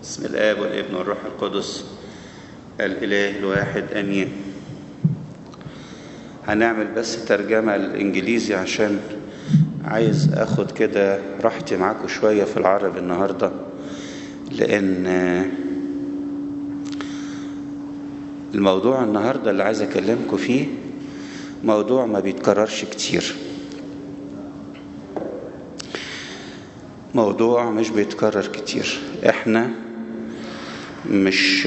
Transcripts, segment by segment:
بسم الآب والابن والروح القدس الإله الواحد آمين هنعمل بس ترجمة الإنجليزي عشان عايز أخد كده راحتي معاكم شوية في العربي النهاردة لأن الموضوع النهاردة اللي عايز أكلمكم فيه موضوع ما بيتكررش كتير موضوع مش بيتكرر كتير احنا مش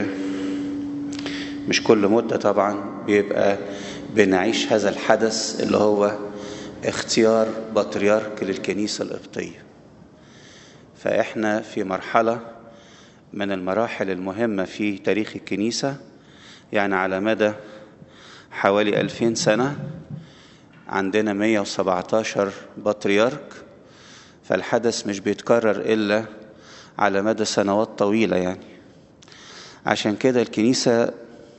مش كل مدة طبعا بيبقى بنعيش هذا الحدث اللي هو اختيار بطريرك للكنيسة القبطية فاحنا في مرحلة من المراحل المهمة في تاريخ الكنيسة يعني على مدى حوالي ألفين سنة عندنا 117 بطريرك فالحدث مش بيتكرر إلا على مدى سنوات طويلة يعني عشان كده الكنيسة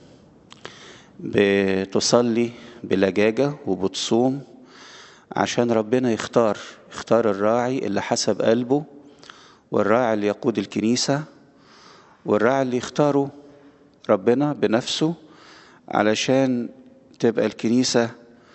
بتصلي بلجاجة وبتصوم عشان ربنا يختار يختار الراعي اللي حسب قلبه والراعي اللي يقود الكنيسة والراعي اللي يختاره ربنا بنفسه علشان تبقى الكنيسة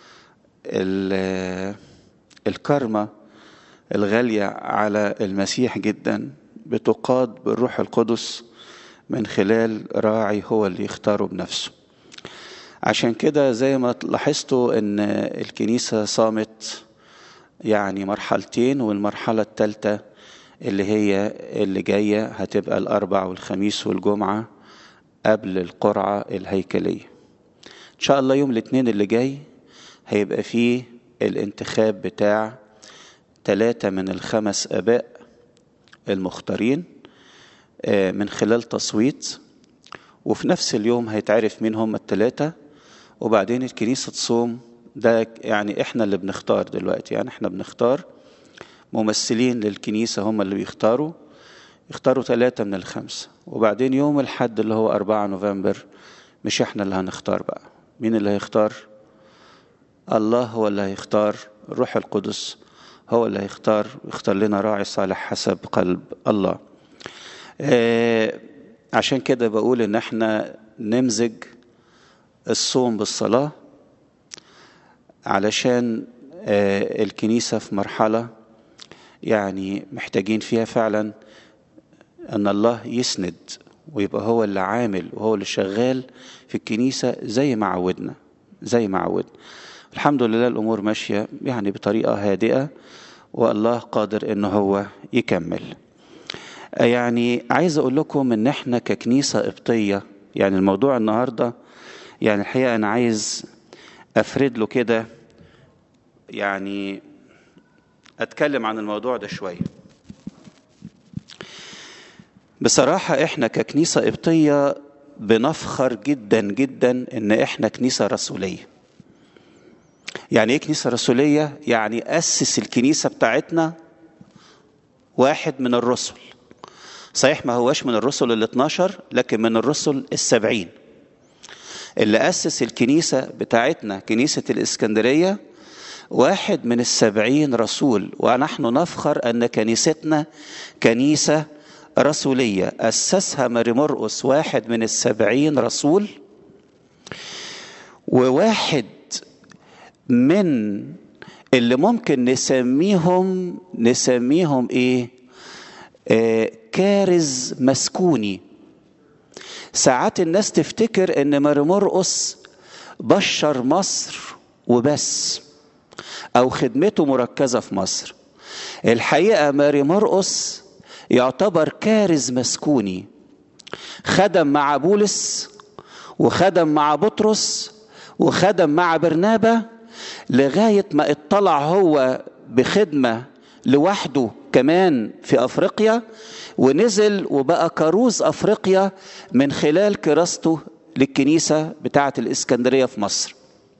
الكرمة الغالية على المسيح جدا بتقاد بالروح القدس من خلال راعي هو اللي يختاره بنفسه عشان كده زي ما لاحظتوا ان الكنيسة صامت يعني مرحلتين والمرحلة الثالثة اللي هي اللي جاية هتبقى الأربع والخميس والجمعة قبل القرعة الهيكلية إن شاء الله يوم الاثنين اللي جاي هيبقى فيه الانتخاب بتاع ثلاثة من الخمس آباء المختارين من خلال تصويت وفي نفس اليوم هيتعرف مين هم الثلاثة وبعدين الكنيسة تصوم ده يعني احنا اللي بنختار دلوقتي يعني احنا بنختار ممثلين للكنيسة هم اللي بيختاروا يختاروا ثلاثة من الخمسة وبعدين يوم الحد اللي هو أربعة نوفمبر مش احنا اللي هنختار بقى مين اللي هيختار الله هو اللي هيختار الروح القدس هو اللي هيختار يختار لنا راعي صالح حسب قلب الله آه عشان كده بقول ان احنا نمزج الصوم بالصلاة علشان آه الكنيسة في مرحلة يعني محتاجين فيها فعلا ان الله يسند ويبقى هو اللي عامل وهو اللي شغال في الكنيسة زي ما عودنا زي ما عودنا الحمد لله الامور ماشيه يعني بطريقه هادئه والله قادر ان هو يكمل يعني عايز اقول لكم ان احنا ككنيسه قبطيه يعني الموضوع النهارده يعني الحقيقه انا عايز افرد له كده يعني اتكلم عن الموضوع ده شويه بصراحه احنا ككنيسه قبطيه بنفخر جدا جدا ان احنا كنيسه رسوليه يعني ايه كنيسه رسوليه يعني اسس الكنيسه بتاعتنا واحد من الرسل صحيح ما هواش من الرسل ال 12 لكن من الرسل السبعين اللي اسس الكنيسه بتاعتنا كنيسه الاسكندريه واحد من السبعين رسول ونحن نفخر ان كنيستنا كنيسه رسوليه اسسها ماري مرقس واحد من السبعين رسول وواحد من اللي ممكن نسميهم نسميهم ايه آه كارز مسكوني ساعات الناس تفتكر ان ماري مرقس بشر مصر وبس او خدمته مركزه في مصر الحقيقه ماري مرقس يعتبر كارز مسكوني خدم مع بولس وخدم مع بطرس وخدم مع برنابا لغاية ما اطلع هو بخدمة لوحده كمان في أفريقيا ونزل وبقى كروز أفريقيا من خلال كراسته للكنيسة بتاعة الإسكندرية في مصر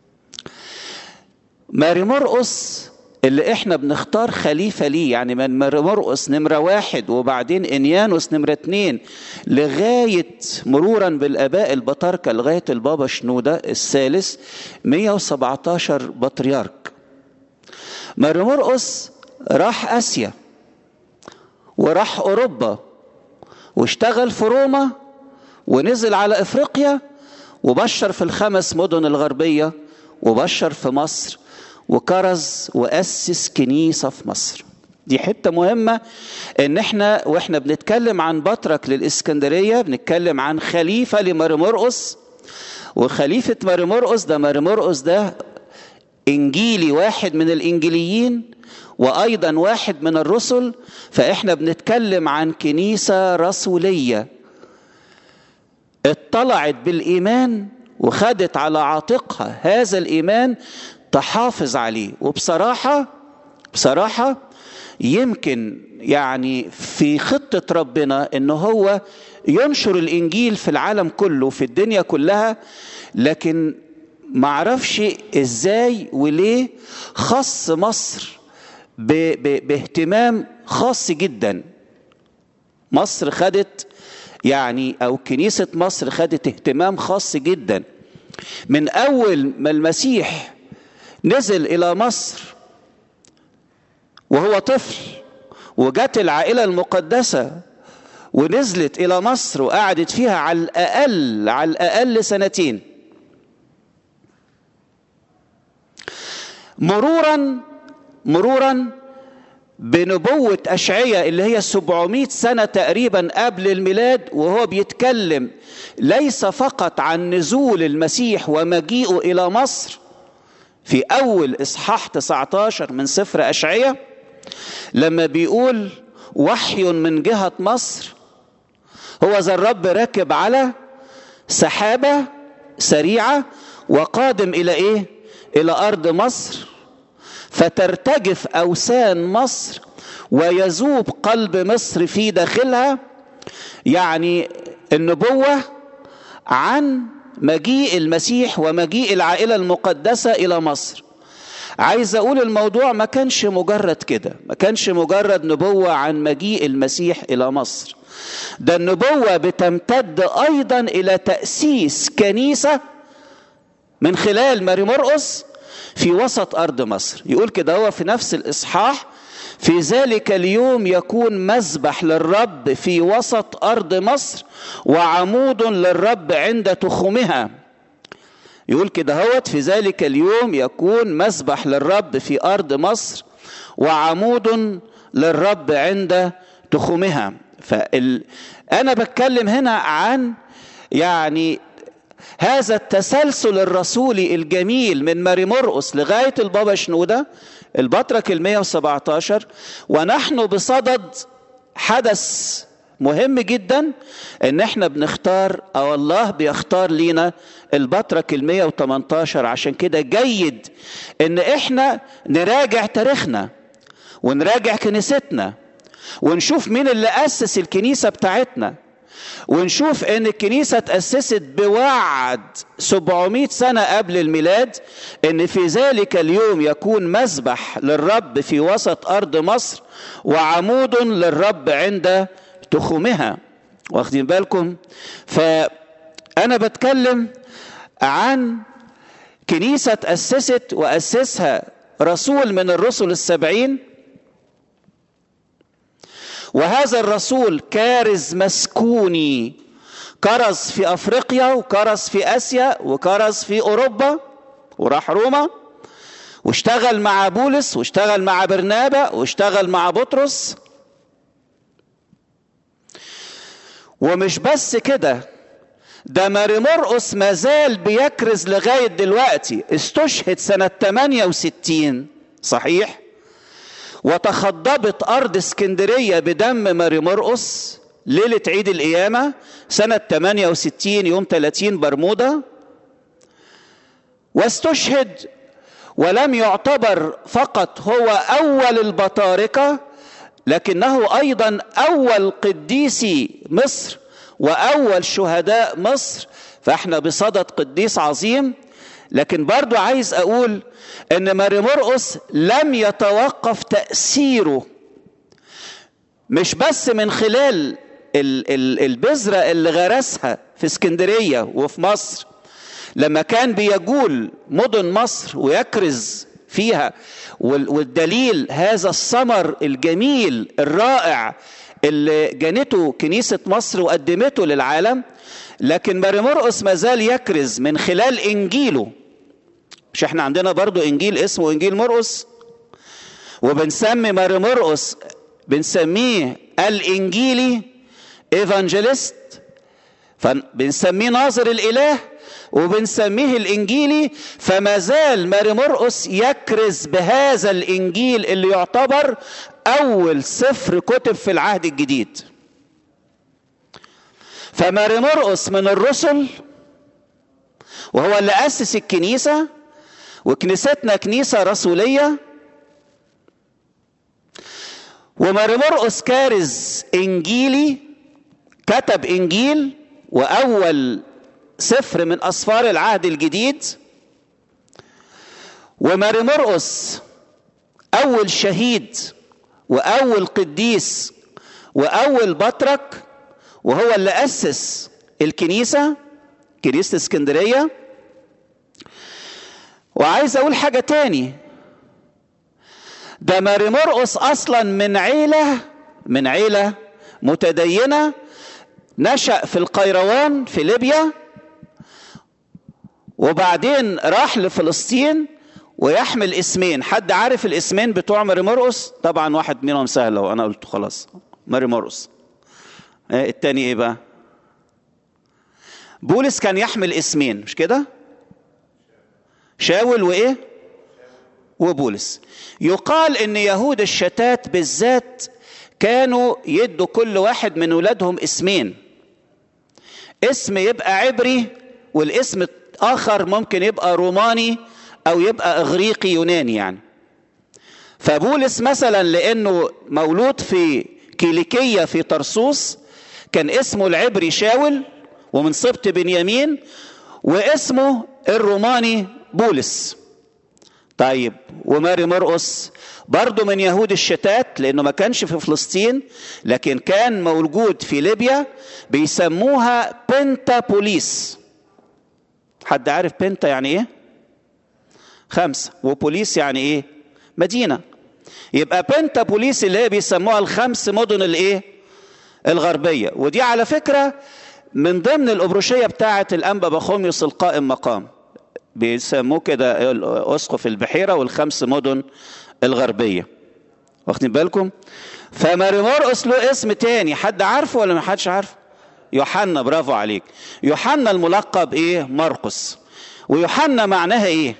ماري مرقس اللي احنا بنختار خليفة ليه يعني من ماري مرقس نمرة واحد وبعدين انيانوس نمرة اتنين لغاية مرورا بالاباء البطاركة لغاية البابا شنودة الثالث 117 بطريرك ماري مرقس راح اسيا وراح اوروبا واشتغل في روما ونزل على افريقيا وبشر في الخمس مدن الغربيه وبشر في مصر وكرز واسس كنيسه في مصر دي حته مهمه ان احنا واحنا بنتكلم عن بطرك للاسكندريه بنتكلم عن خليفه لمرمرقس وخليفه مرمرقس ده مرمرقس ده انجيلي واحد من الانجيليين وايضا واحد من الرسل فاحنا بنتكلم عن كنيسه رسوليه اطلعت بالايمان وخدت على عاتقها هذا الايمان تحافظ عليه وبصراحه بصراحه يمكن يعني في خطه ربنا ان هو ينشر الانجيل في العالم كله في الدنيا كلها لكن معرفش ازاي وليه خص مصر ب ب باهتمام خاص جدا مصر خدت يعني او كنيسه مصر خدت اهتمام خاص جدا من اول ما المسيح نزل الى مصر وهو طفل وجت العائله المقدسه ونزلت الى مصر وقعدت فيها على الاقل على الاقل سنتين مرورا مرورا بنبوة أشعية اللي هي 700 سنة تقريبا قبل الميلاد وهو بيتكلم ليس فقط عن نزول المسيح ومجيئه إلى مصر في أول إصحاح 19 من سفر أشعية لما بيقول وحي من جهة مصر هو ذا الرب راكب على سحابة سريعة وقادم إلى إيه؟ إلى أرض مصر فترتجف اوثان مصر ويذوب قلب مصر في داخلها يعني النبوه عن مجيء المسيح ومجيء العائله المقدسه الى مصر عايز اقول الموضوع ما كانش مجرد كده ما كانش مجرد نبوه عن مجيء المسيح الى مصر ده النبوه بتمتد ايضا الى تاسيس كنيسه من خلال ماري مرقس في وسط أرض مصر يقول كده هو في نفس الإصحاح في ذلك اليوم يكون مذبح للرب في وسط أرض مصر وعمود للرب عند تخمها يقول كده هوت في ذلك اليوم يكون مذبح للرب في أرض مصر وعمود للرب عند تخمها فال... أنا بتكلم هنا عن يعني هذا التسلسل الرسولي الجميل من ماري مرقس لغاية البابا شنودة البطرك ال 117 ونحن بصدد حدث مهم جدا ان احنا بنختار او الله بيختار لينا البطرك ال 118 عشان كده جيد ان احنا نراجع تاريخنا ونراجع كنيستنا ونشوف مين اللي اسس الكنيسه بتاعتنا ونشوف ان الكنيسه تاسست بوعد 700 سنه قبل الميلاد ان في ذلك اليوم يكون مذبح للرب في وسط ارض مصر وعمود للرب عند تخومها واخدين بالكم فانا بتكلم عن كنيسه تاسست واسسها رسول من الرسل السبعين وهذا الرسول كارز مسكوني كرز في افريقيا وكرز في اسيا وكرز في اوروبا وراح روما واشتغل مع بولس واشتغل مع برنابا واشتغل مع بطرس ومش بس كده ده ماري مرقس ما زال بيكرز لغاية دلوقتي استشهد سنة 68 صحيح وتخضبت أرض اسكندرية بدم ماري مرقس ليلة عيد القيامة سنة 68 يوم 30 برمودا واستشهد ولم يعتبر فقط هو أول البطاركة لكنه أيضا أول قديسي مصر وأول شهداء مصر فاحنا بصدد قديس عظيم لكن برضو عايز أقول أن ماري مرقس لم يتوقف تأثيره مش بس من خلال البذرة اللي غرسها في اسكندرية وفي مصر لما كان بيجول مدن مصر ويكرز فيها والدليل هذا الثمر الجميل الرائع اللي جنته كنيسة مصر وقدمته للعالم لكن ماري مرقس ما زال يكرز من خلال إنجيله مش احنا عندنا برضو إنجيل اسمه إنجيل مرقس وبنسمي ماري مرقس بنسميه الإنجيلي إيفانجيليست فبنسميه ناظر الإله وبنسميه الإنجيلي فما زال ماري مرقس يكرز بهذا الإنجيل اللي يعتبر أول سفر كتب في العهد الجديد فماري مرقس من الرسل وهو اللي أسس الكنيسة وكنيستنا كنيسة رسولية وماري مرقس كارز إنجيلي كتب إنجيل وأول سفر من أسفار العهد الجديد وماري مرقس أول شهيد وأول قديس وأول بطرك وهو اللي أسس الكنيسة كنيسة اسكندرية وعايز أقول حاجة تاني ده ماري مرقس أصلا من عيلة من عيلة متدينة نشأ في القيروان في ليبيا وبعدين راح لفلسطين ويحمل اسمين حد عارف الاسمين بتوع ماري مرقس طبعا واحد منهم سهل لو انا قلته خلاص ماري مرقس التاني ايه بقى بولس كان يحمل اسمين مش كده شاول وايه وبولس يقال ان يهود الشتات بالذات كانوا يدوا كل واحد من ولادهم اسمين اسم يبقى عبري والاسم اخر ممكن يبقى روماني او يبقى اغريقي يوناني يعني فبولس مثلا لانه مولود في كيليكيه في طرسوس كان اسمه العبري شاول ومن سبط بنيامين واسمه الروماني بولس طيب وماري مرقس برضه من يهود الشتات لانه ما كانش في فلسطين لكن كان موجود في ليبيا بيسموها بنتا بوليس حد عارف بنتا يعني ايه خمسة وبوليس يعني ايه مدينة يبقى بنتا بوليس اللي هي بيسموها الخمس مدن الايه الغربية ودي على فكرة من ضمن الأبروشية بتاعة الأنبا بخوميوس القائم مقام بيسموه كده أسقف البحيرة والخمس مدن الغربية واخدين بالكم فماري مرقس له اسم تاني حد عارفه ولا ما حدش عارفه يوحنا برافو عليك يوحنا الملقب ايه مرقس ويوحنا معناها ايه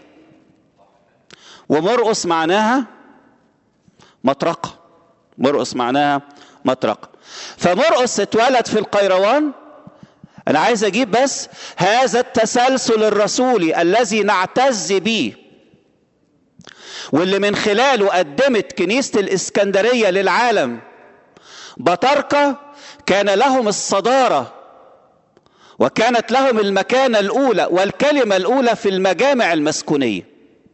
ومرقس معناها مطرقه مرقس معناها مطرقه فمرقس اتولد في القيروان انا عايز اجيب بس هذا التسلسل الرسولي الذي نعتز به واللي من خلاله قدمت كنيسه الاسكندريه للعالم بطاركه كان لهم الصداره وكانت لهم المكانه الاولى والكلمه الاولى في المجامع المسكونيه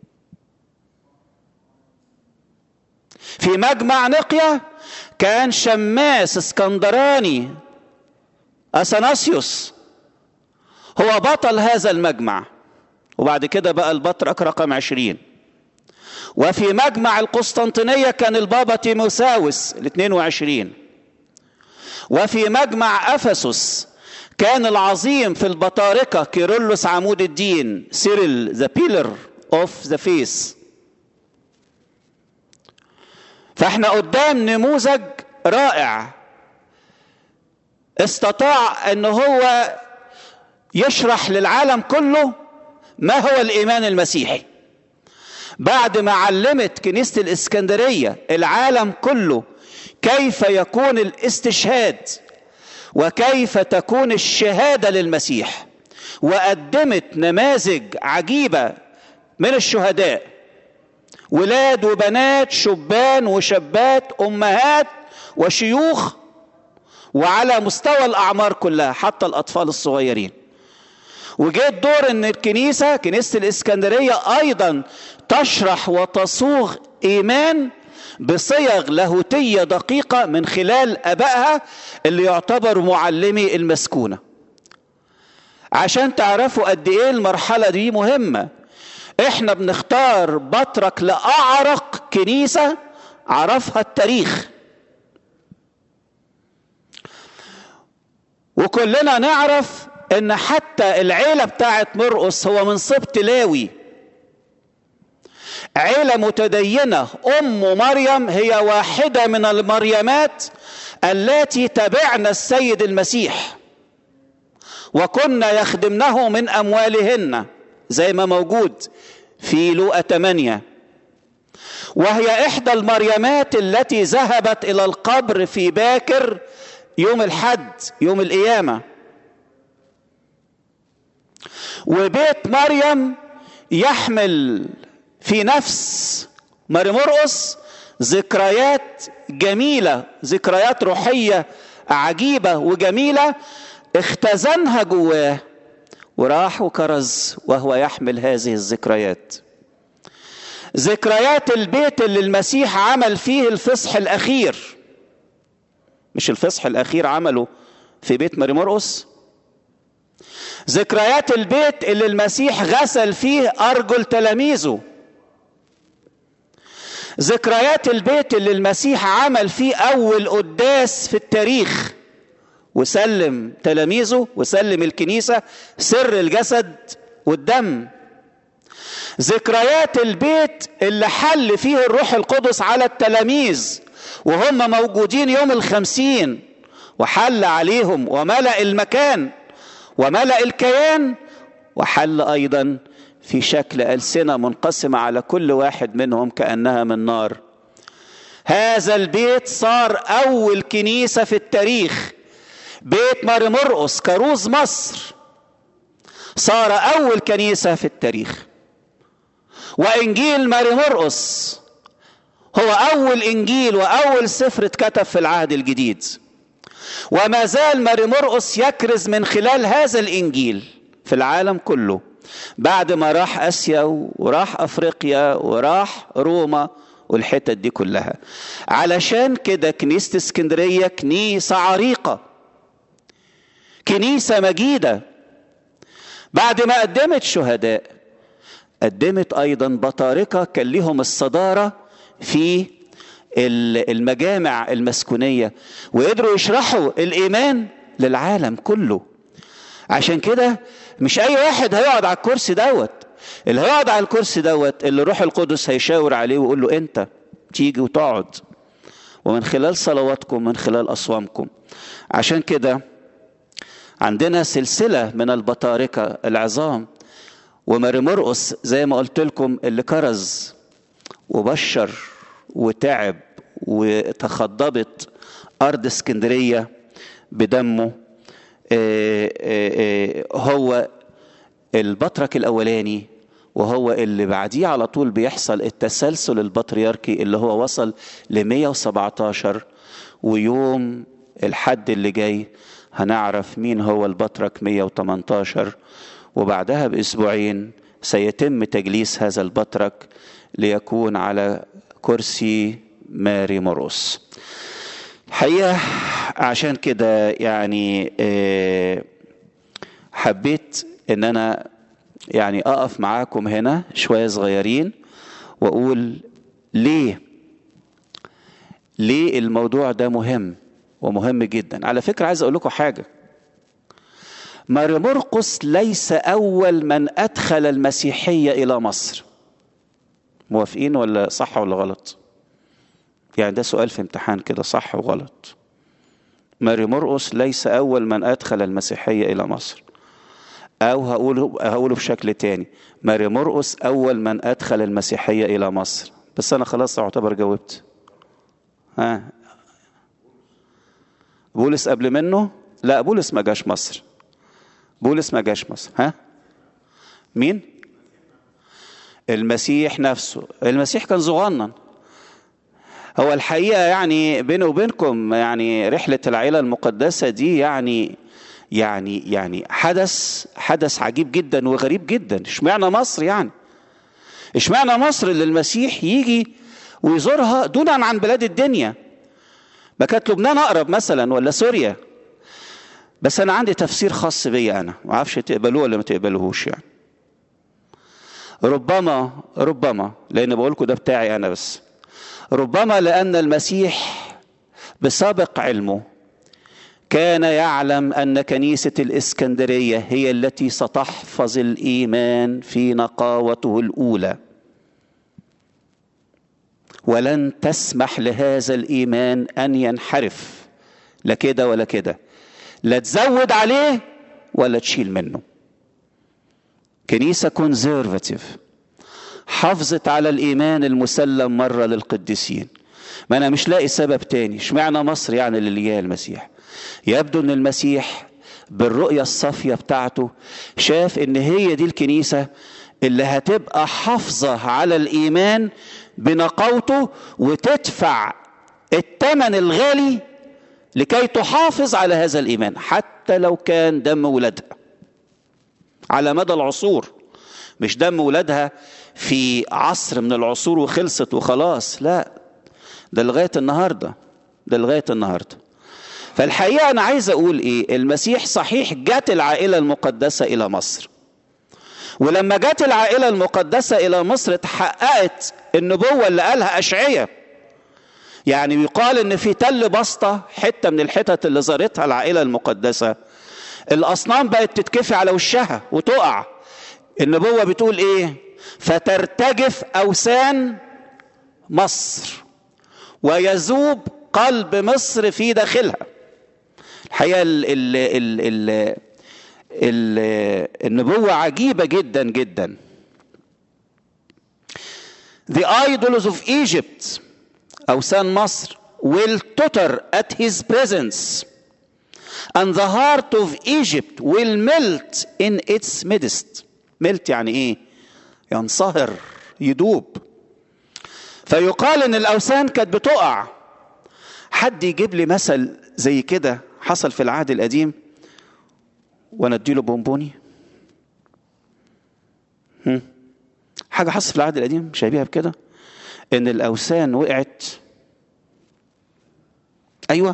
في مجمع نقيا كان شماس اسكندراني اثناسيوس هو بطل هذا المجمع وبعد كده بقى البطرك رقم عشرين وفي مجمع القسطنطينية كان البابا تيموساوس ال 22 وفي مجمع أفسس كان العظيم في البطاركة كيرلس عمود الدين سيرل ذا بيلر اوف ذا فيس فاحنا قدام نموذج رائع استطاع ان هو يشرح للعالم كله ما هو الايمان المسيحي بعد ما علمت كنيسه الاسكندريه العالم كله كيف يكون الاستشهاد وكيف تكون الشهاده للمسيح وقدمت نماذج عجيبه من الشهداء ولاد وبنات شبان وشابات امهات وشيوخ وعلى مستوى الاعمار كلها حتى الاطفال الصغيرين وجاء الدور ان الكنيسه كنيسه الاسكندريه ايضا تشرح وتصوغ ايمان بصيغ لاهوتيه دقيقه من خلال ابائها اللي يعتبروا معلمي المسكونه عشان تعرفوا قد ايه المرحله دي مهمه احنا بنختار بطرك لاعرق كنيسه عرفها التاريخ وكلنا نعرف ان حتى العيله بتاعت مرقس هو من سبط لاوي عيله متدينه ام مريم هي واحده من المريمات التي تبعن السيد المسيح وكنا يخدمنه من اموالهن زي ما موجود في لوقا 8 وهي احدى المريمات التي ذهبت الى القبر في باكر يوم الحد يوم القيامه وبيت مريم يحمل في نفس ماري مرقس ذكريات جميله ذكريات روحيه عجيبه وجميله اختزنها جواه وراح وكرز وهو يحمل هذه الذكريات ذكريات البيت اللي المسيح عمل فيه الفصح الاخير مش الفصح الاخير عمله في بيت ماري مرقس ذكريات البيت اللي المسيح غسل فيه ارجل تلاميذه ذكريات البيت اللي المسيح عمل فيه اول قداس في التاريخ وسلم تلاميذه وسلم الكنيسه سر الجسد والدم ذكريات البيت اللي حل فيه الروح القدس على التلاميذ وهم موجودين يوم الخمسين وحل عليهم وملأ المكان وملأ الكيان وحل أيضا في شكل ألسنة منقسمة على كل واحد منهم كأنها من نار هذا البيت صار أول كنيسة في التاريخ بيت ماري مرقس كروز مصر صار أول كنيسة في التاريخ وإنجيل ماري مرقس هو أول إنجيل وأول سفر اتكتب في العهد الجديد وما زال ماري مرقس يكرز من خلال هذا الإنجيل في العالم كله بعد ما راح اسيا وراح افريقيا وراح روما والحتت دي كلها علشان كده كنيسه اسكندريه كنيسه عريقه كنيسه مجيده بعد ما قدمت شهداء قدمت ايضا بطاركه كان لهم الصداره في المجامع المسكونيه وقدروا يشرحوا الايمان للعالم كله عشان كده مش اي واحد هيقعد على الكرسي دوت اللي هيقعد على الكرسي دوت اللي روح القدس هيشاور عليه ويقول له انت تيجي وتقعد ومن خلال صلواتكم من خلال اصوامكم عشان كده عندنا سلسله من البطاركه العظام وماري مرقس زي ما قلت لكم اللي كرز وبشر وتعب وتخضبت ارض اسكندريه بدمه هو البطرك الاولاني وهو اللي بعديه على طول بيحصل التسلسل البطريركي اللي هو وصل ل 117 ويوم الحد اللي جاي هنعرف مين هو البطرك 118 وبعدها باسبوعين سيتم تجليس هذا البطرك ليكون على كرسي ماري مرقس الحقيقه عشان كده يعني حبيت ان انا يعني اقف معاكم هنا شويه صغيرين واقول ليه ليه الموضوع ده مهم ومهم جدا على فكره عايز اقول لكم حاجه ماري مرقس ليس اول من ادخل المسيحيه الى مصر موافقين ولا صح ولا غلط يعني ده سؤال في امتحان كده صح وغلط ماري مرقس ليس أول من أدخل المسيحية إلى مصر أو هقوله هقوله بشكل تاني ماري مرقس أول من أدخل المسيحية إلى مصر بس أنا خلاص أعتبر جاوبت ها بولس قبل منه لا بولس ما جاش مصر بولس ما جاش مصر ها مين المسيح نفسه المسيح كان صغنن هو الحقيقة يعني بيني وبينكم يعني رحلة العيلة المقدسة دي يعني يعني يعني حدث حدث عجيب جدا وغريب جدا اشمعنى مصر يعني اشمعنى مصر اللي المسيح يجي ويزورها دونا عن بلاد الدنيا ما كانت لبنان اقرب مثلا ولا سوريا بس انا عندي تفسير خاص بيا انا ما اعرفش تقبلوه ولا ما تقبلوهوش يعني ربما ربما لان بقول لكم ده بتاعي انا بس ربما لان المسيح بسابق علمه كان يعلم ان كنيسه الاسكندريه هي التي ستحفظ الايمان في نقاوته الاولى ولن تسمح لهذا الايمان ان ينحرف لا كده ولا كده لا تزود عليه ولا تشيل منه كنيسه كونزرفاتيف حافظت على الايمان المسلم مره للقديسين ما انا مش لاقي سبب تاني اشمعنى مصر يعني اللي جايه المسيح يبدو ان المسيح بالرؤيه الصافيه بتاعته شاف ان هي دي الكنيسه اللي هتبقى حافظه على الايمان بنقاوته وتدفع الثمن الغالي لكي تحافظ على هذا الايمان حتى لو كان دم ولادها على مدى العصور مش دم ولادها في عصر من العصور وخلصت وخلاص لا ده لغايه النهارده ده لغايه النهارده فالحقيقه انا عايز اقول ايه المسيح صحيح جت العائله المقدسه الى مصر ولما جت العائله المقدسه الى مصر اتحققت النبوه اللي قالها اشعياء يعني يقال ان في تل بسطه حته من الحتت اللي زارتها العائله المقدسه الاصنام بقت تتكفي على وشها وتقع النبوه بتقول ايه فترتجف اوثان مصر ويذوب قلب مصر في داخلها الحقيقه ال ال ال ال ال النبوه عجيبه جدا جدا The idols of Egypt أوثان مصر will totter at his presence and the heart of Egypt will melt in its midst melt يعني ايه ينصهر يدوب فيقال ان الاوثان كانت بتقع حد يجيب لي مثل زي كده حصل في العهد القديم وانا اديله بونبوني هم؟ حاجه حصل في العهد القديم شبيهه بكده ان الاوثان وقعت ايوه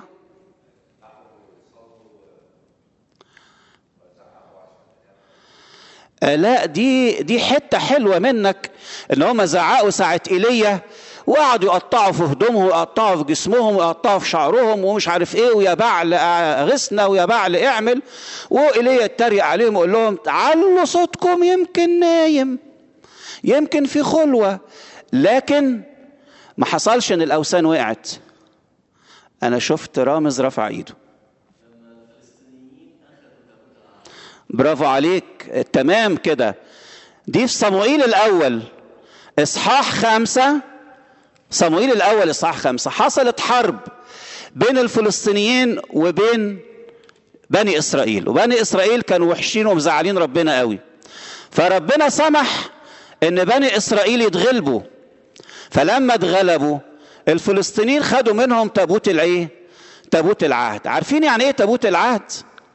آه لا دي دي حته حلوه منك ان هم زعقوا ساعه ايليا وقعدوا يقطعوا في هدومهم ويقطعوا في جسمهم ويقطعوا في شعرهم ومش عارف ايه ويا بعل غسنا ويا بعل اعمل وايليا اتريق عليهم ويقول لهم علوا صوتكم يمكن نايم يمكن في خلوه لكن ما حصلش ان الاوثان وقعت انا شفت رامز رفع ايده برافو عليك تمام كده دي في صموئيل الاول اصحاح خمسة صموئيل الاول اصحاح خمسة حصلت حرب بين الفلسطينيين وبين بني اسرائيل وبني اسرائيل كانوا وحشين ومزعلين ربنا قوي فربنا سمح ان بني اسرائيل يتغلبوا فلما اتغلبوا الفلسطينيين خدوا منهم تابوت الايه تابوت العهد عارفين يعني ايه تابوت العهد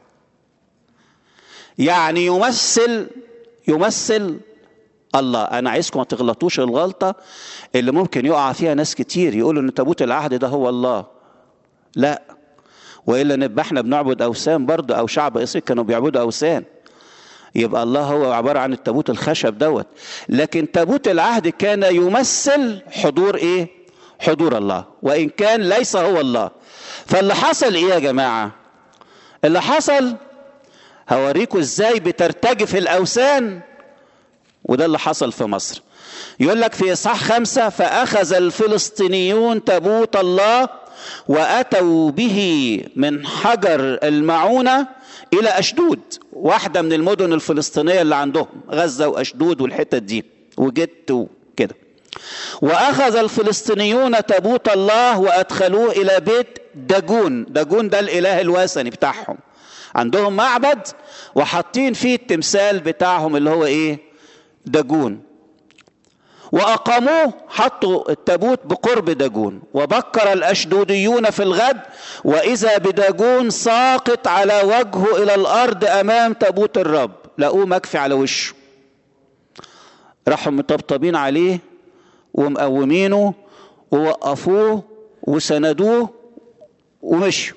يعني يمثل يمثل الله انا عايزكم ما تغلطوش الغلطه اللي ممكن يقع فيها ناس كتير يقولوا ان تابوت العهد ده هو الله لا والا نبقى احنا بنعبد اوثان برضه او شعب اسرائيل كانوا بيعبدوا اوثان يبقى الله هو عباره عن التابوت الخشب دوت لكن تابوت العهد كان يمثل حضور ايه حضور الله وان كان ليس هو الله فاللي حصل ايه يا جماعه اللي حصل هوريكم ازاي بترتجف الاوثان وده اللي حصل في مصر يقول لك في اصحاح خمسة فأخذ الفلسطينيون تابوت الله وأتوا به من حجر المعونة إلى أشدود واحدة من المدن الفلسطينية اللي عندهم غزة وأشدود والحتت دي وجدت وكده وأخذ الفلسطينيون تابوت الله وأدخلوه إلى بيت داجون داجون ده الإله الوثني بتاعهم عندهم معبد وحاطين فيه التمثال بتاعهم اللي هو ايه داجون واقاموه حطوا التابوت بقرب داجون وبكر الاشدوديون في الغد واذا بداجون ساقط على وجهه الى الارض امام تابوت الرب لقوه مكفي على وشه راحوا مطبطبين عليه ومقومينه ووقفوه وسندوه ومشوا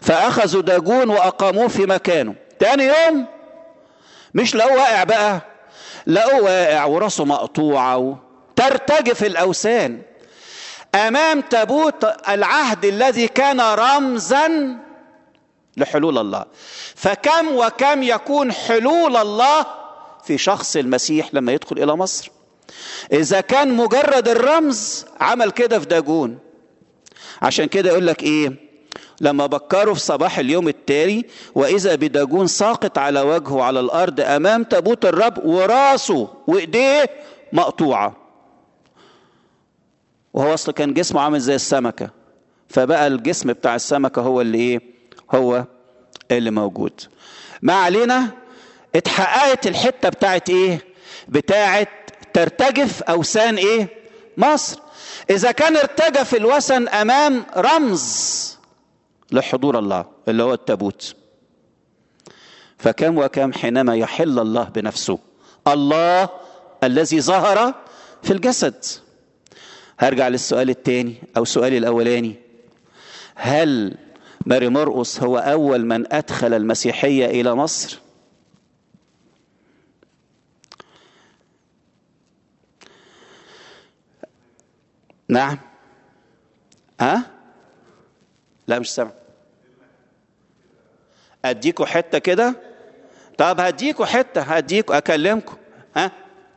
فاخذوا داجون واقاموه في مكانه تاني يوم مش لو واقع بقى لقوه واقع وراسه مقطوعة ترتجف الأوثان أمام تابوت العهد الذي كان رمزا لحلول الله فكم وكم يكون حلول الله في شخص المسيح لما يدخل إلى مصر إذا كان مجرد الرمز عمل كده في داجون عشان كده يقول لك إيه لما بكروا في صباح اليوم التالي وإذا بداجون ساقط على وجهه على الأرض أمام تابوت الرب وراسه وإيديه مقطوعة وهو أصل كان جسمه عامل زي السمكة فبقى الجسم بتاع السمكة هو اللي إيه هو اللي موجود ما علينا اتحققت الحتة بتاعت إيه بتاعت ترتجف أوثان إيه مصر إذا كان ارتجف الوثن أمام رمز لحضور الله اللي هو التابوت فكم وكم حينما يحل الله بنفسه الله الذي ظهر في الجسد هرجع للسؤال الثاني او سؤالي الاولاني هل ماري مرقس هو اول من ادخل المسيحيه الى مصر نعم ها أه؟ لا مش سامع اديكوا حته كده طب هديكوا حته هديكوا اكلمكم ها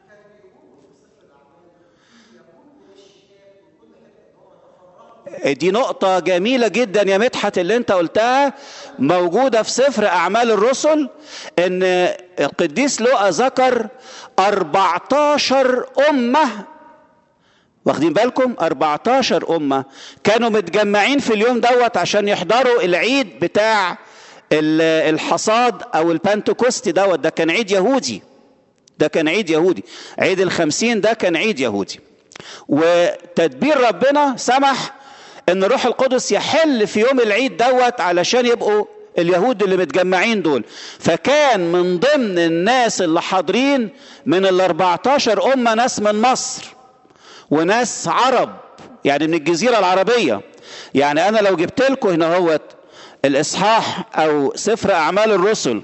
دي نقطة جميلة جدا يا مدحت اللي انت قلتها موجودة في سفر أعمال الرسل إن القديس لوقا ذكر 14 أمة واخدين بالكم 14 أمة كانوا متجمعين في اليوم دوت عشان يحضروا العيد بتاع الحصاد او البنتكوستي دوت ده كان عيد يهودي ده كان عيد يهودي عيد الخمسين ده كان عيد يهودي وتدبير ربنا سمح ان روح القدس يحل في يوم العيد دوت علشان يبقوا اليهود اللي متجمعين دول فكان من ضمن الناس اللي حاضرين من ال 14 أمة ناس من مصر وناس عرب يعني من الجزيرة العربية يعني أنا لو جبت لكم هنا هوت الإصحاح أو سفر أعمال الرسل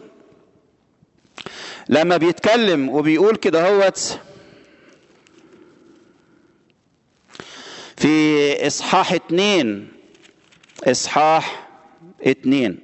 لما بيتكلم وبيقول كده هوت في إصحاح اتنين إصحاح اتنين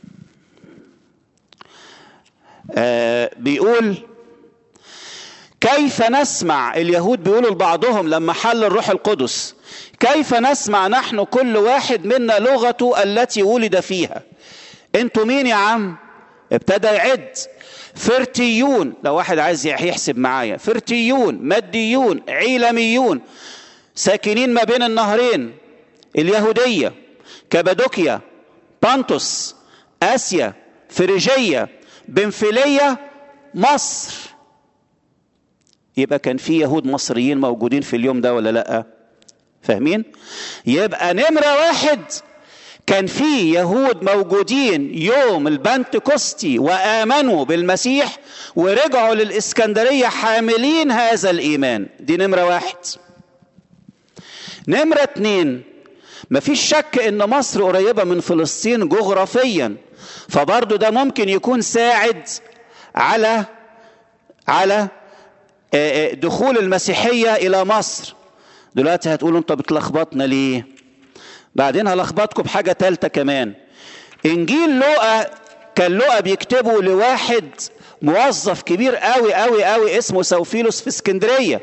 آه بيقول كيف نسمع اليهود بيقولوا لبعضهم لما حل الروح القدس كيف نسمع نحن كل واحد منا لغته التي ولد فيها انتوا مين يا عم ابتدى يعد فرتيون لو واحد عايز يحسب معايا فرتيون مديون عيلميون ساكنين ما بين النهرين اليهودية كبادوكيا بانتوس آسيا فريجية بنفيلية مصر يبقى كان في يهود مصريين موجودين في اليوم ده ولا لأ فاهمين يبقى نمرة واحد كان في يهود موجودين يوم البنتكوستي وآمنوا بالمسيح ورجعوا للإسكندرية حاملين هذا الإيمان دي نمرة واحد نمرة اتنين مفيش شك ان مصر قريبة من فلسطين جغرافيا فبرضو ده ممكن يكون ساعد على على دخول المسيحية إلى مصر دلوقتي هتقولوا انت بتلخبطنا ليه بعدين هلخبطكم بحاجة تالتة كمان إنجيل لوقا كان لوقا بيكتبه لواحد موظف كبير قوي قوي قوي اسمه سوفيلوس في اسكندرية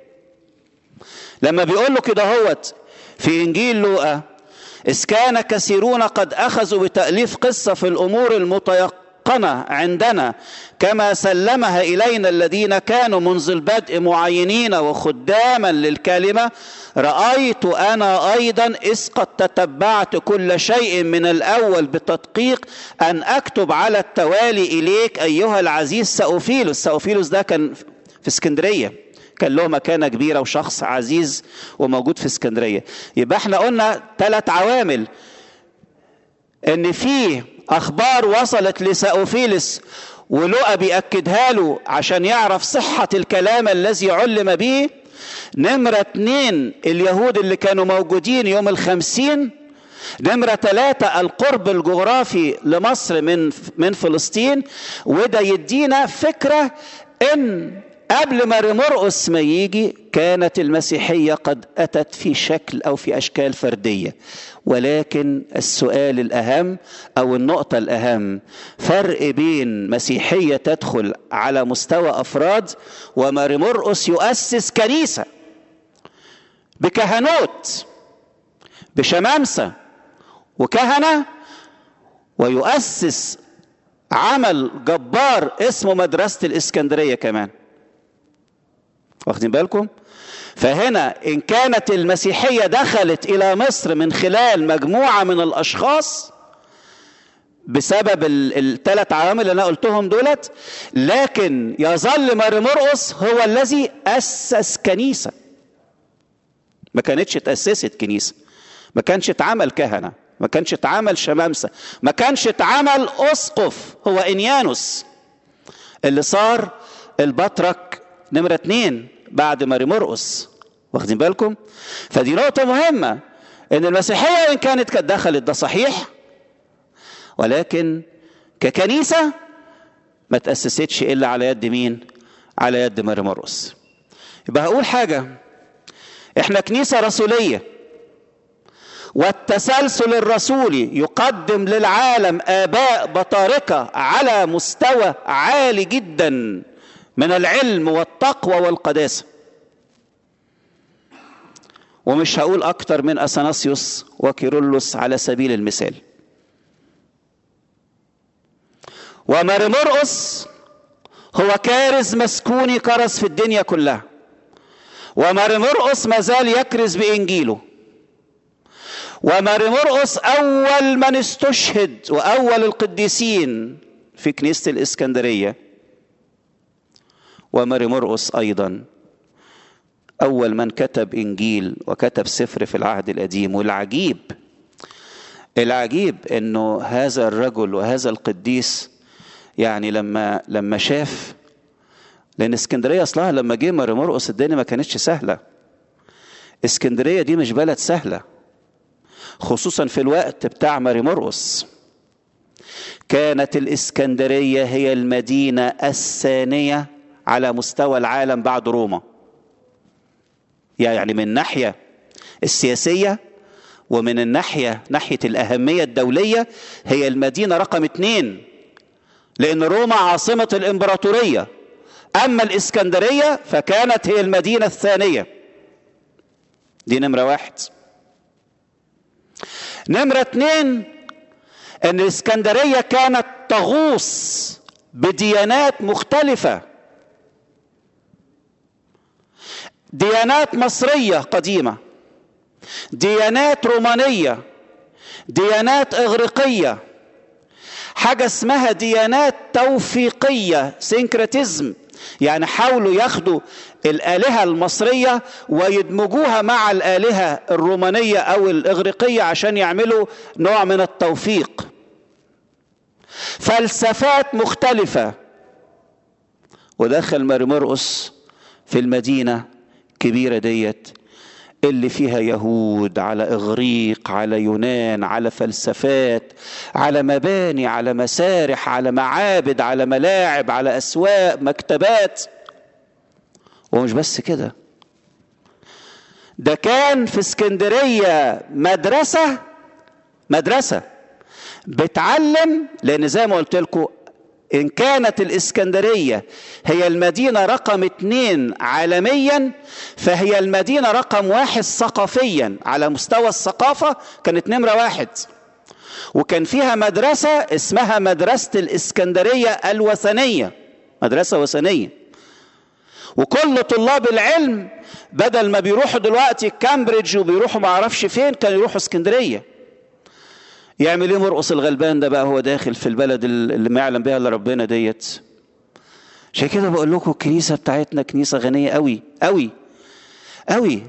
لما بيقول له كده هوت في إنجيل لوقا إذ كان كثيرون قد أخذوا بتأليف قصة في الأمور المتيقنة عندنا كما سلمها إلينا الذين كانوا منذ البدء معينين وخداما للكلمة رأيت أنا أيضا إذ قد تتبعت كل شيء من الأول بتدقيق أن أكتب على التوالي إليك أيها العزيز سأوفيلوس سأوفيلوس ده كان في اسكندرية كان له مكانة كبيرة وشخص عزيز وموجود في اسكندرية يبقى احنا قلنا ثلاث عوامل ان في اخبار وصلت لساوفيلس ولقى بيأكدها له عشان يعرف صحة الكلام الذي علم به نمرة اتنين اليهود اللي كانوا موجودين يوم الخمسين نمرة ثلاثة القرب الجغرافي لمصر من من فلسطين وده يدينا فكرة ان قبل ما ريمرقس ما يجي كانت المسيحية قد أتت في شكل أو في أشكال فردية ولكن السؤال الأهم أو النقطة الأهم فرق بين مسيحية تدخل على مستوى أفراد وما ريمرقس يؤسس كنيسة بكهنوت بشمامسة وكهنة ويؤسس عمل جبار اسمه مدرسة الإسكندرية كمان واخدين بالكم فهنا إن كانت المسيحية دخلت إلى مصر من خلال مجموعة من الأشخاص بسبب الثلاث عوامل اللي أنا قلتهم دولت لكن يظل ماري مرقس هو الذي أسس كنيسة ما كانتش تأسست كنيسة ما كانش اتعمل كهنة ما كانش اتعمل شمامسة ما كانش اتعمل أسقف هو إنيانوس اللي صار البطرك نمرة اتنين بعد ماري مرقس واخدين بالكم فدي نقطة مهمة ان المسيحية وان كانت قد دخلت ده صحيح ولكن ككنيسة ما تأسستش إلا على يد مين على يد ماري مرقس يبقى هقول حاجة احنا كنيسة رسولية والتسلسل الرسولي يقدم للعالم آباء بطاركة على مستوى عالي جدا من العلم والتقوى والقداسة ومش هقول أكتر من أثناسيوس وكيرلس على سبيل المثال وماري مرقس هو كارز مسكوني كرز في الدنيا كلها وماري مرقس ما زال يكرز بإنجيله وماري مرقس أول من استشهد وأول القديسين في كنيسة الإسكندرية وماري مرقس أيضا أول من كتب إنجيل وكتب سفر في العهد القديم والعجيب العجيب أنه هذا الرجل وهذا القديس يعني لما لما شاف لأن اسكندرية أصلها لما جه ماري مرقس الدنيا ما كانتش سهلة اسكندرية دي مش بلد سهلة خصوصا في الوقت بتاع ماري مرقس كانت الإسكندرية هي المدينة الثانية على مستوى العالم بعد روما يعني من الناحية السياسية ومن الناحية ناحية الأهمية الدولية هي المدينة رقم اتنين لأن روما عاصمة الإمبراطورية أما الإسكندرية فكانت هي المدينة الثانية دي نمرة واحد نمرة اتنين أن الإسكندرية كانت تغوص بديانات مختلفة ديانات مصرية قديمة ديانات رومانية ديانات إغريقية حاجة اسمها ديانات توفيقية سينكريتيزم يعني حاولوا ياخدوا الآلهة المصرية ويدمجوها مع الآلهة الرومانية أو الإغريقية عشان يعملوا نوع من التوفيق فلسفات مختلفة ودخل ماري مرقس في المدينة الكبيرة ديت اللي فيها يهود على إغريق على يونان على فلسفات على مباني على مسارح على معابد على ملاعب على أسواق مكتبات ومش بس كده ده كان في اسكندرية مدرسة مدرسة بتعلم لأن زي ما قلت لكم إن كانت الإسكندرية هي المدينة رقم اتنين عالميا فهي المدينة رقم واحد ثقافيا على مستوى الثقافة كانت نمرة واحد وكان فيها مدرسة اسمها مدرسة الإسكندرية الوثنية مدرسة وثنية وكل طلاب العلم بدل ما بيروحوا دلوقتي كامبريدج وبيروحوا ما اعرفش فين كانوا يروحوا اسكندريه يعمل ايه مرقص الغلبان ده بقى هو داخل في البلد اللي ما يعلم بها الا ربنا ديت عشان كده بقول لكم الكنيسه بتاعتنا كنيسه غنيه قوي قوي قوي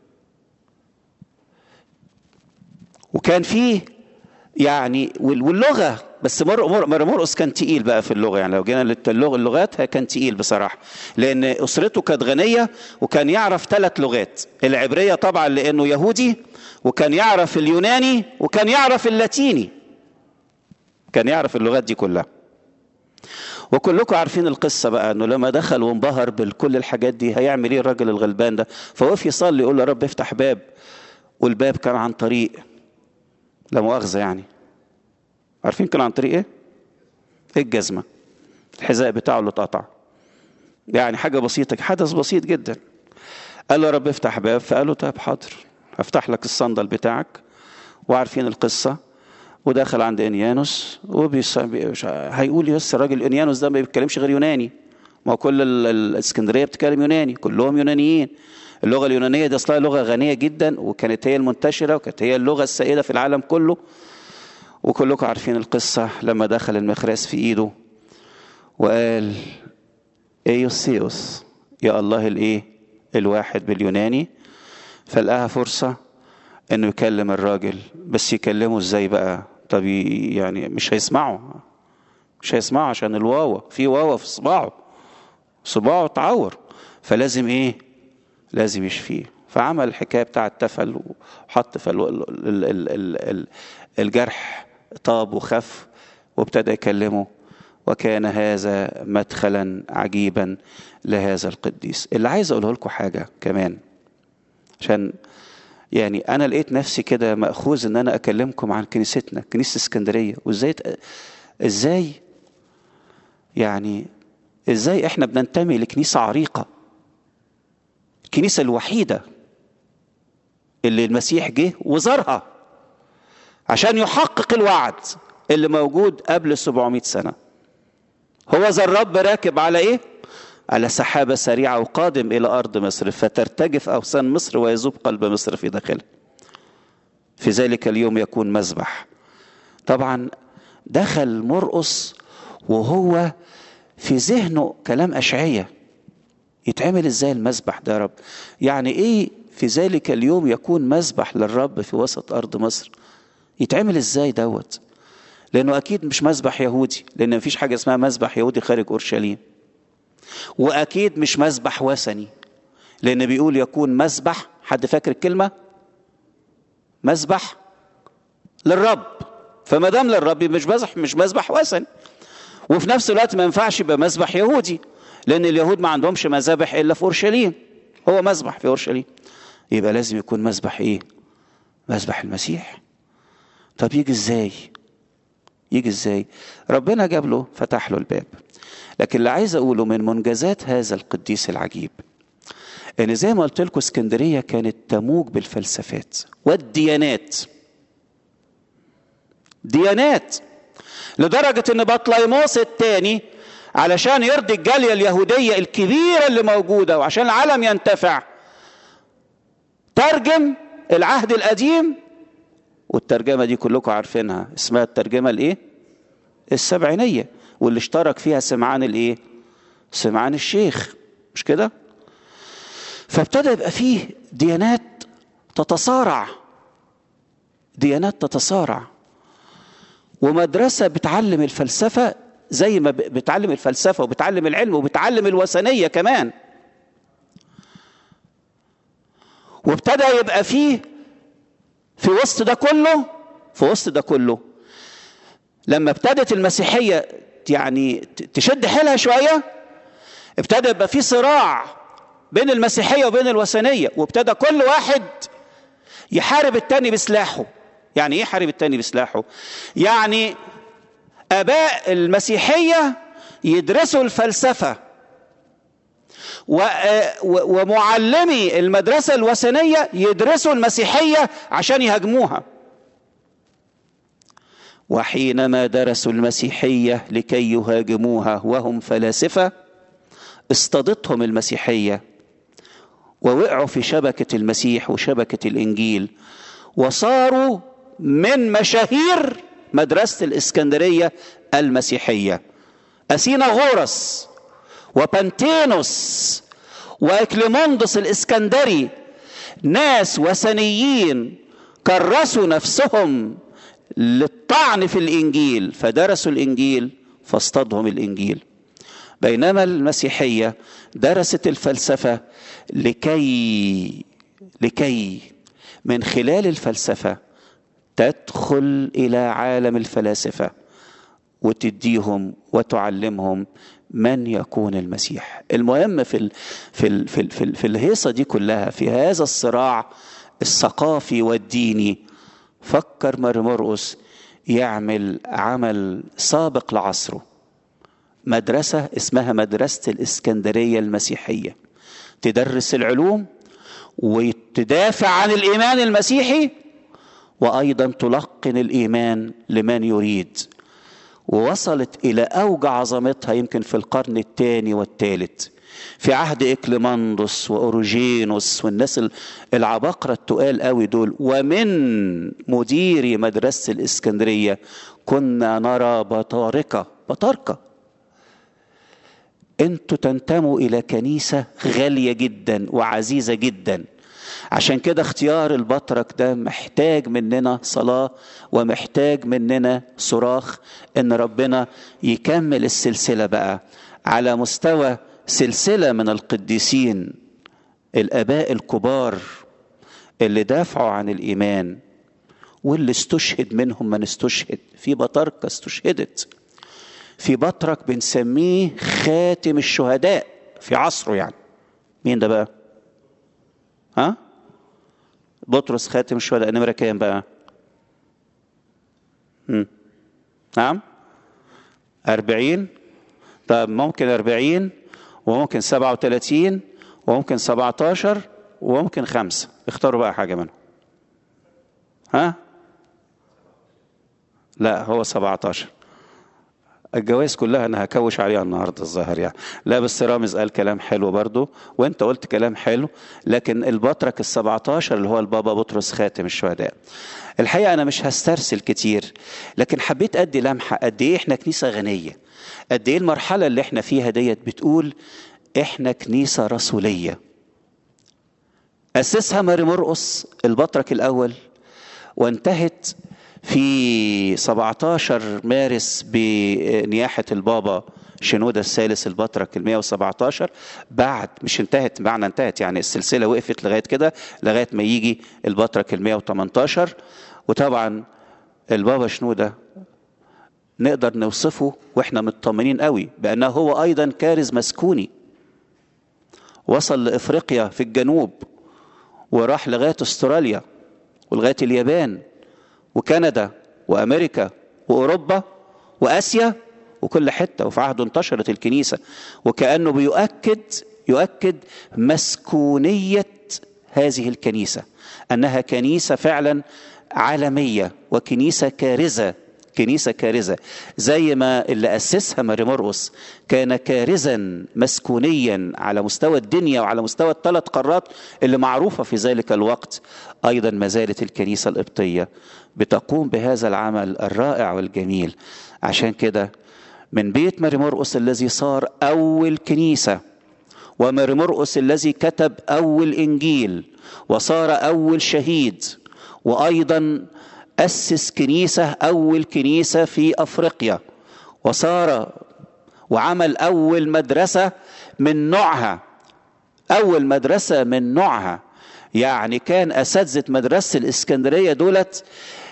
وكان فيه يعني واللغه بس مر مر مرقص كان تقيل بقى في اللغه يعني لو جينا للغه اللغات كان تقيل بصراحه لان اسرته كانت غنيه وكان يعرف ثلاث لغات العبريه طبعا لانه يهودي وكان يعرف اليوناني وكان يعرف اللاتيني كان يعرف اللغات دي كلها وكلكم عارفين القصة بقى انه لما دخل وانبهر بكل الحاجات دي هيعمل ايه الراجل الغلبان ده فوقف يصلي يقول له يا رب افتح باب والباب كان عن طريق لا مؤاخذة يعني عارفين كان عن طريق ايه؟ ايه الجزمة الحذاء بتاعه اللي اتقطع يعني حاجة بسيطة حدث بسيط جدا قال له يا رب افتح باب فقال له طيب حاضر هفتح لك الصندل بتاعك وعارفين القصة ودخل عند انيانوس وبيص... هيقول بس الراجل انيانوس ده ما بيتكلمش غير يوناني ما هو كل ال... الاسكندريه بتتكلم يوناني كلهم يونانيين اللغه اليونانيه دي اصلها لغه غنيه جدا وكانت هي المنتشره وكانت هي اللغه السائده في العالم كله وكلكم عارفين القصه لما دخل المخراس في ايده وقال ايوسيوس يا الله الايه الواحد باليوناني فلقاها فرصه انه يكلم الراجل بس يكلمه ازاي بقى طب يعني مش هيسمعه مش هيسمعه عشان الواوا في واوا في صباعه صباعه اتعور فلازم ايه لازم يشفيه فعمل الحكايه بتاع التفل وحط في الجرح طاب وخف وابتدى يكلمه وكان هذا مدخلا عجيبا لهذا القديس اللي عايز اقوله لكم حاجه كمان عشان يعني انا لقيت نفسي كده ماخوذ ان انا اكلمكم عن كنيستنا كنيسه اسكندريه وازاي ازاي يعني ازاي احنا بننتمي لكنيسه عريقه الكنيسه الوحيده اللي المسيح جه وزارها عشان يحقق الوعد اللي موجود قبل 700 سنه هو ذا الرب راكب على ايه على سحابة سريعة وقادم إلى أرض مصر فترتجف أوثان مصر ويذوب قلب مصر في داخله في ذلك اليوم يكون مذبح طبعا دخل مرقص وهو في ذهنه كلام أشعية يتعمل ازاي المذبح ده يا رب يعني ايه في ذلك اليوم يكون مذبح للرب في وسط أرض مصر يتعمل ازاي دوت لأنه أكيد مش مذبح يهودي لأن مفيش حاجة اسمها مذبح يهودي خارج أورشليم واكيد مش مذبح وثني لان بيقول يكون مذبح حد فاكر الكلمه مذبح للرب فما دام للرب مش مذبح مش مذبح وثني وفي نفس الوقت ما ينفعش يبقى مذبح يهودي لان اليهود ما عندهمش مذابح الا في اورشليم هو مذبح في اورشليم يبقى لازم يكون مذبح ايه مذبح المسيح طب يجي ازاي يجي ازاي ربنا جاب له فتح له الباب لكن اللي عايز اقوله من منجزات هذا القديس العجيب ان زي ما قلت لكم اسكندريه كانت تموج بالفلسفات والديانات ديانات لدرجه ان بطليموس الثاني علشان يرضي الجاليه اليهوديه الكبيره اللي موجوده وعشان العالم ينتفع ترجم العهد القديم والترجمه دي كلكم عارفينها اسمها الترجمه الايه السبعينيه واللي اشترك فيها سمعان الايه سمعان الشيخ مش كده فابتدى يبقى فيه ديانات تتصارع ديانات تتصارع ومدرسه بتعلم الفلسفه زي ما بتعلم الفلسفه وبتعلم العلم وبتعلم الوثنيه كمان وابتدى يبقى فيه في وسط ده كله في وسط ده كله لما ابتدت المسيحيه يعني تشد حيلها شويه ابتدى يبقى في صراع بين المسيحيه وبين الوثنيه وابتدى كل واحد يحارب التاني بسلاحه يعني ايه يحارب التاني بسلاحه يعني اباء المسيحيه يدرسوا الفلسفه ومعلمي المدرسه الوثنيه يدرسوا المسيحيه عشان يهاجموها وحينما درسوا المسيحيه لكي يهاجموها وهم فلاسفه اصطادتهم المسيحيه ووقعوا في شبكه المسيح وشبكه الانجيل وصاروا من مشاهير مدرسه الاسكندريه المسيحيه اثينا غورس وبانتينوس واكليموندوس الاسكندري ناس وثنيين كرسوا نفسهم للطعن في الانجيل فدرسوا الانجيل فاصطادهم الانجيل بينما المسيحيه درست الفلسفه لكي لكي من خلال الفلسفه تدخل الى عالم الفلاسفه وتديهم وتعلمهم من يكون المسيح المهم في ال في ال في ال في, ال في الهيصه دي كلها في هذا الصراع الثقافي والديني فكر ماري مرقس يعمل عمل سابق لعصره مدرسة اسمها مدرسة الإسكندرية المسيحية تدرس العلوم وتدافع عن الإيمان المسيحي وأيضا تلقن الإيمان لمن يريد ووصلت إلى أوج عظمتها يمكن في القرن الثاني والثالث في عهد إكليماندوس وأوروجينوس والناس العباقرة التقال قوي دول ومن مدير مدرسة الإسكندرية كنا نرى بطاركة بطاركة انتوا تنتموا إلى كنيسة غالية جدا وعزيزة جدا عشان كده اختيار البطرك ده محتاج مننا صلاة ومحتاج مننا صراخ ان ربنا يكمل السلسلة بقى على مستوى سلسلة من القديسين الآباء الكبار اللي دافعوا عن الإيمان واللي استشهد منهم من استشهد في بطاركة استشهدت في بطرك بنسميه خاتم الشهداء في عصره يعني مين ده بقى ها بطرس خاتم الشهداء نمرة كام بقى هم. نعم أربعين طب ممكن أربعين وممكن سبعة وثلاثين وممكن سبعة عشر وممكن خمسة اختاروا بقى حاجة منهم ها لا هو سبعة عشر الجوائز كلها انا هكوش عليها النهارده الظاهر يعني لا بس رامز قال كلام حلو برضو وانت قلت كلام حلو لكن البطرك ال17 اللي هو البابا بطرس خاتم الشهداء الحقيقه انا مش هسترسل كتير لكن حبيت ادي لمحه قد ايه احنا كنيسه غنيه قد ايه المرحله اللي احنا فيها ديت بتقول احنا كنيسه رسوليه اسسها ماري مرقس البطرك الاول وانتهت في 17 مارس بنياحة البابا شنودة الثالث البطرك ال 117 بعد مش انتهت معنى انتهت يعني السلسلة وقفت لغاية كده لغاية ما يجي البطرك ال 118 وطبعا البابا شنودة نقدر نوصفه واحنا مطمنين قوي بأنه هو أيضا كارز مسكوني وصل لإفريقيا في الجنوب وراح لغاية استراليا ولغاية اليابان وكندا وامريكا واوروبا واسيا وكل حته وفي عهده انتشرت الكنيسه وكانه بيؤكد يؤكد مسكونيه هذه الكنيسه انها كنيسه فعلا عالميه وكنيسه كارزه كنيسة كارزة زي ما اللي أسسها ماري مرقس كان كارزا مسكونيا على مستوى الدنيا وعلى مستوى الثلاث قارات اللي معروفة في ذلك الوقت أيضا ما زالت الكنيسة القبطية بتقوم بهذا العمل الرائع والجميل عشان كده من بيت ماري مرقس الذي صار أول كنيسة وماري مرقس الذي كتب أول إنجيل وصار أول شهيد وأيضا أسس كنيسة أول كنيسة في أفريقيا وصار وعمل أول مدرسة من نوعها أول مدرسة من نوعها يعني كان أساتذة مدرسة الإسكندرية دولت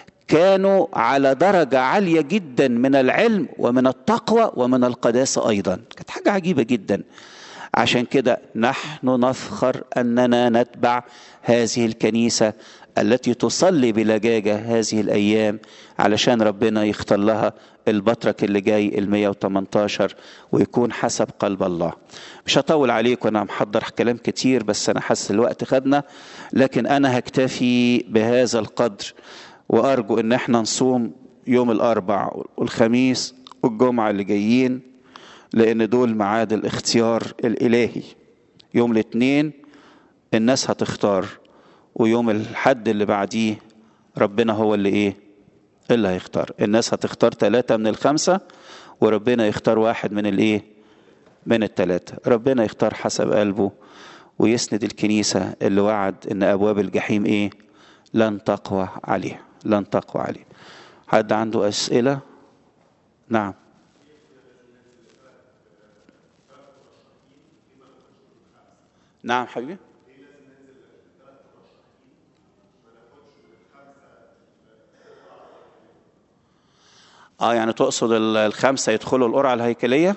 كانوا على درجة عالية جدا من العلم ومن التقوى ومن القداسة أيضا كانت حاجة عجيبة جدا عشان كده نحن نفخر أننا نتبع هذه الكنيسة التي تصلي بلجاجة هذه الأيام علشان ربنا يختار لها البطرك اللي جاي ال 118 ويكون حسب قلب الله مش هطول عليك وانا محضر كلام كتير بس انا حاسس الوقت خدنا لكن انا هكتفي بهذا القدر وارجو ان احنا نصوم يوم الاربع والخميس والجمعه اللي جايين لان دول ميعاد الاختيار الالهي يوم الاثنين الناس هتختار ويوم الحد اللي بعديه ربنا هو اللي ايه اللي هيختار الناس هتختار ثلاثة من الخمسة وربنا يختار واحد من الايه من الثلاثة ربنا يختار حسب قلبه ويسند الكنيسة اللي وعد ان ابواب الجحيم ايه لن تقوى عليه لن تقوى عليه حد عنده اسئلة نعم نعم حبيبي اه يعني تقصد الخمسة يدخلوا القرعة الهيكلية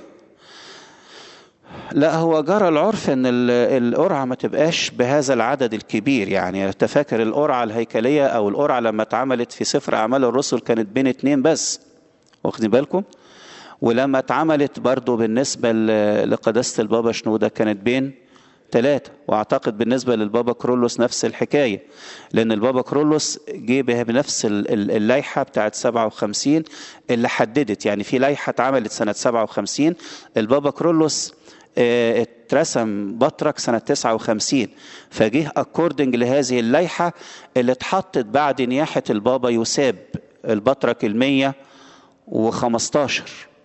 لا هو جرى العرف ان القرعة ما تبقاش بهذا العدد الكبير يعني تفاكر القرعة الهيكلية او القرعة لما اتعملت في سفر اعمال الرسل كانت بين اتنين بس واخدين بالكم ولما اتعملت برضو بالنسبة لقداسة البابا شنودة كانت بين ثلاثة واعتقد بالنسبة للبابا كرولوس نفس الحكاية لان البابا كرولوس جه بنفس اللائحة بتاعت 57 اللي حددت يعني في لائحة اتعملت سنة 57 البابا كرولوس اترسم بطرك سنة 59 فجه اكوردنج لهذه اللائحة اللي اتحطت بعد نياحة البابا يساب البطرك المية وخمستاشر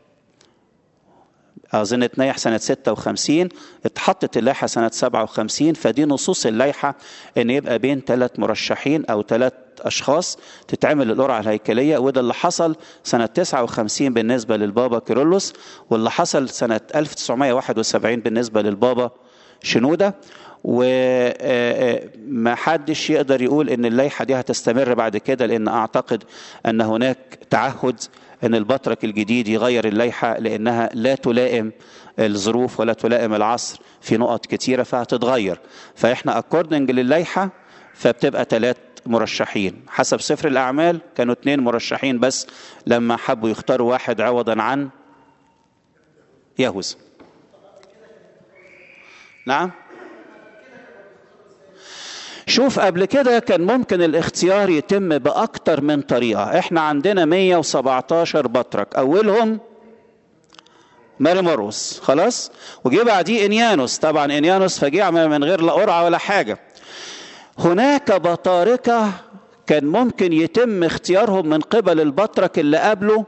أظن اتنيح سنة 56 اتحطت اللائحة سنة 57 فدي نصوص اللائحة إن يبقى بين ثلاث مرشحين أو ثلاث أشخاص تتعمل القرعة الهيكلية وده اللي حصل سنة 59 بالنسبة للبابا كيرلس واللي حصل سنة 1971 بالنسبة للبابا شنودة وما حدش يقدر يقول ان اللائحه دي هتستمر بعد كده لان اعتقد ان هناك تعهد ان البطرك الجديد يغير اللائحه لانها لا تلائم الظروف ولا تلائم العصر في نقط كتيره فهتتغير فاحنا اكوردنج للائحه فبتبقى ثلاث مرشحين حسب سفر الاعمال كانوا اثنين مرشحين بس لما حبوا يختاروا واحد عوضا عن يهوذا نعم شوف قبل كده كان ممكن الاختيار يتم بأكتر من طريقة احنا عندنا 117 بطرك أولهم ماري مروس خلاص وجي بعديه انيانوس طبعا انيانوس فجيع من غير لا قرعة ولا حاجة هناك بطاركة كان ممكن يتم اختيارهم من قبل البطرك اللي قبله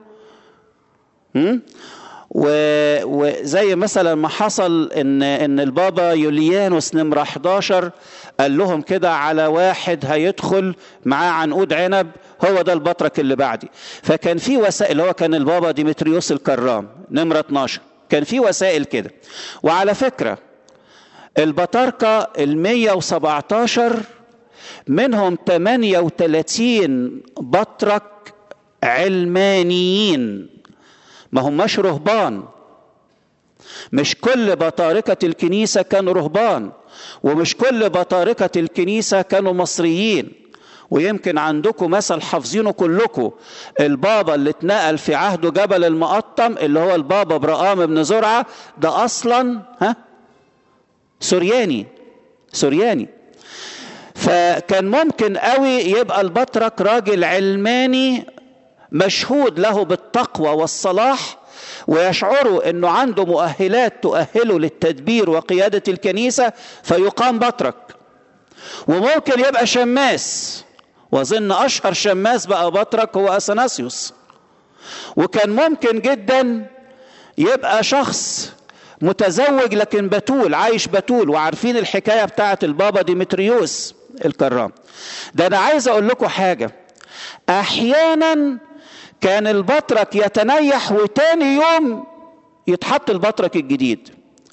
وزي مثلا ما حصل ان ان البابا يوليانوس نمره 11 قال لهم كده على واحد هيدخل معاه عنقود عنب هو ده البطرك اللي بعدي فكان في وسائل هو كان البابا ديمتريوس الكرام نمره 12 كان في وسائل كده وعلى فكره البطاركه ال 117 منهم 38 بطرك علمانيين ما هماش رهبان مش كل بطاركة الكنيسة كانوا رهبان ومش كل بطاركة الكنيسة كانوا مصريين ويمكن عندكم مثل حافظينه كلكم البابا اللي اتنقل في عهده جبل المقطم اللي هو البابا برقام بن زرعة ده أصلا ها سورياني سورياني فكان ممكن قوي يبقى البطرك راجل علماني مشهود له بالتقوى والصلاح ويشعروا انه عنده مؤهلات تؤهله للتدبير وقياده الكنيسه فيقام بطرك وممكن يبقى شماس واظن اشهر شماس بقى بطرك هو اثناسيوس وكان ممكن جدا يبقى شخص متزوج لكن بتول عايش بتول وعارفين الحكايه بتاعه البابا ديمتريوس الكرام ده انا عايز اقول لكم حاجه احيانا كان البطرك يتنيح وتاني يوم يتحط البطرك الجديد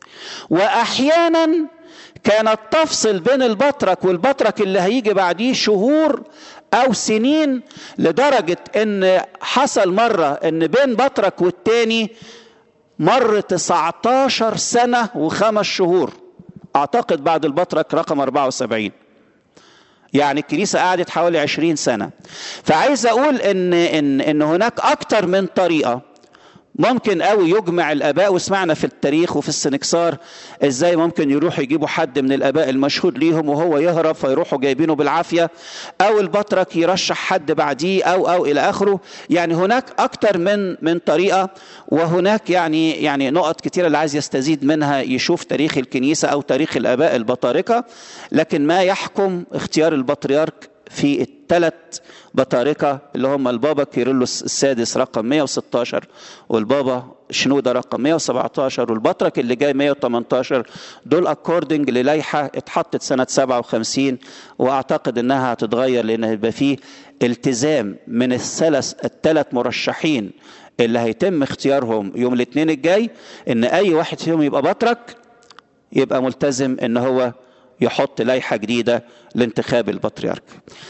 واحيانا كانت تفصل بين البطرك والبطرك اللي هيجي بعديه شهور او سنين لدرجة ان حصل مرة ان بين بطرك والتاني مر 19 سنة وخمس شهور اعتقد بعد البطرك رقم 74 يعني الكنيسة قعدت حوالي 20 سنة فعايز اقول ان ان ان هناك اكتر من طريقة ممكن قوي يجمع الاباء وسمعنا في التاريخ وفي السنكسار ازاي ممكن يروحوا يجيبوا حد من الاباء المشهود ليهم وهو يهرب فيروحوا جايبينه بالعافيه او البطرك يرشح حد بعديه او او الى اخره يعني هناك اكتر من من طريقه وهناك يعني يعني نقط كتيره اللي عايز يستزيد منها يشوف تاريخ الكنيسه او تاريخ الاباء البطاركه لكن ما يحكم اختيار البطريرك في الثلاث بطاركة اللي هم البابا كيرلس السادس رقم 116 والبابا شنودة رقم 117 والبطرك اللي جاي 118 دول اكوردنج للائحة اتحطت سنة 57 واعتقد انها هتتغير لان هيبقى فيه التزام من الثلاث الثلاث مرشحين اللي هيتم اختيارهم يوم الاثنين الجاي ان اي واحد فيهم يبقى بطرك يبقى ملتزم ان هو يحط لائحة جديدة لانتخاب البطريرك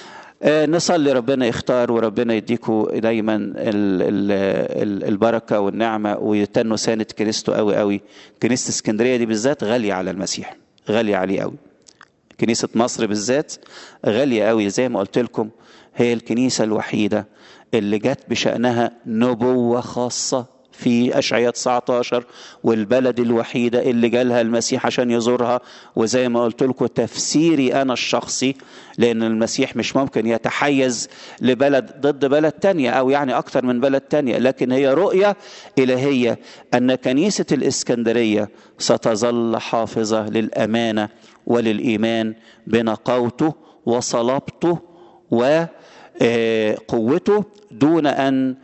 نصلي ربنا يختار وربنا يديكوا دايما ال ال ال البركة والنعمة ويتنوا سانة كنيسته قوي قوي كنيسة اسكندرية دي بالذات غالية على المسيح غالية عليه قوي كنيسة مصر بالذات غالية قوي زي ما قلت لكم هي الكنيسة الوحيدة اللي جت بشأنها نبوة خاصة في أشعياء 19 والبلد الوحيدة اللي جالها المسيح عشان يزورها وزي ما قلت لكم تفسيري أنا الشخصي لأن المسيح مش ممكن يتحيز لبلد ضد بلد تانية أو يعني أكتر من بلد تانية لكن هي رؤية إلهية أن كنيسة الإسكندرية ستظل حافظة للأمانة وللإيمان بنقاوته وصلابته وقوته دون أن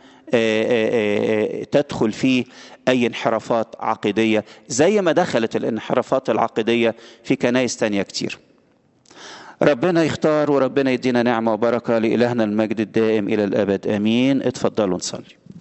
تدخل فيه أي انحرافات عقيدية زي ما دخلت الانحرافات العقيدية في كنايس تانية كتير ربنا يختار وربنا يدينا نعمة وبركة لإلهنا المجد الدائم إلى الأبد آمين اتفضلوا نصلي